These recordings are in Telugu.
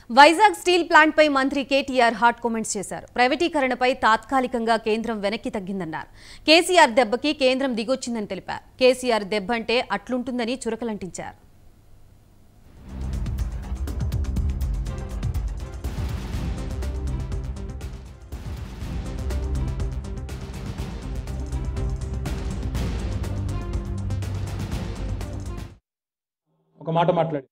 వైజాగ్ స్టీల్ ప్లాంట్ పై మంత్రి కేటీఆర్ హాట్ కామెంట్స్ చేశారు ప్రైవేటీకరణపై తాత్కాలికంగా కేంద్రం వెనక్కి తగ్గిందన్నారు కేసీఆర్ దెబ్బకి కేంద్రం దిగొచ్చిందని తెలిపారు కేసీఆర్ దెబ్బ అంటే అట్లుంటుందని చురకలంటించారు ఒక మాట మాట్లాడి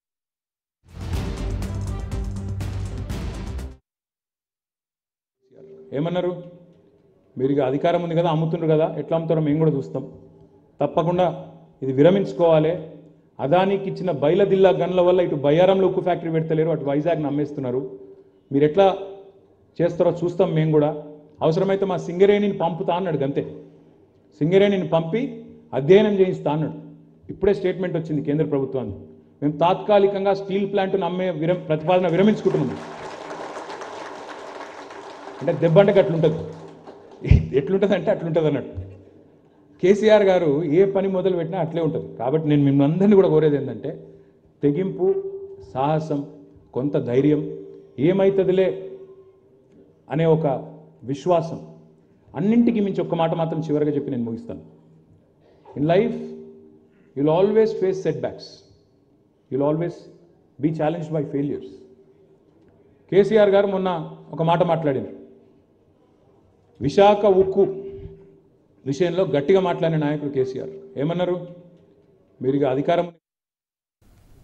ఏమన్నారు మీరు ఇక అధికారం ఉంది కదా అమ్ముతుండ్రు కదా ఎట్లా అమ్ముతారో మేము కూడా చూస్తాం తప్పకుండా ఇది విరమించుకోవాలి అదానికి ఇచ్చిన బయలదిల్లా గన్ల వల్ల ఇటు బయ్యారంలో ఉక్కు ఫ్యాక్టరీ పెడతలేరు అటు వైజాగ్ని అమ్మేస్తున్నారు మీరు ఎట్లా చేస్తారో చూస్తాం మేము కూడా అవసరమైతే మా సింగరేణిని పంపుతా అన్నాడు అంతే సింగరేణిని పంపి అధ్యయనం చేయిస్తా అన్నాడు ఇప్పుడే స్టేట్మెంట్ వచ్చింది కేంద్ర ప్రభుత్వానికి మేము తాత్కాలికంగా స్టీల్ ప్లాంట్ను అమ్మే విరం ప్రతిపాదన విరమించుకుంటున్నాం అంటే దెబ్బ అంటే అట్లుంటుంది ఎట్లుంటుంది అంటే అట్లుంటుంది అన్నట్టు కేసీఆర్ గారు ఏ పని మొదలు పెట్టినా అట్లే ఉంటుంది కాబట్టి నేను మిమ్మల్ని అందరినీ కూడా కోరేది ఏంటంటే తెగింపు సాహసం కొంత ధైర్యం ఏమవుతుందిలే అనే ఒక విశ్వాసం అన్నింటికి మించి ఒక్క మాట మాత్రం చివరిగా చెప్పి నేను ముగిస్తాను in life you'll always face setbacks you'll always be challenged by failures KCR garu మొన్న ఒక మాట మాట్లాడారు విశాఖ ఉక్కు విషయంలో గట్టిగా మాట్లాడిన నాయకుడు కేసీఆర్ ఏమన్నారు మీరు ఇక అధికారం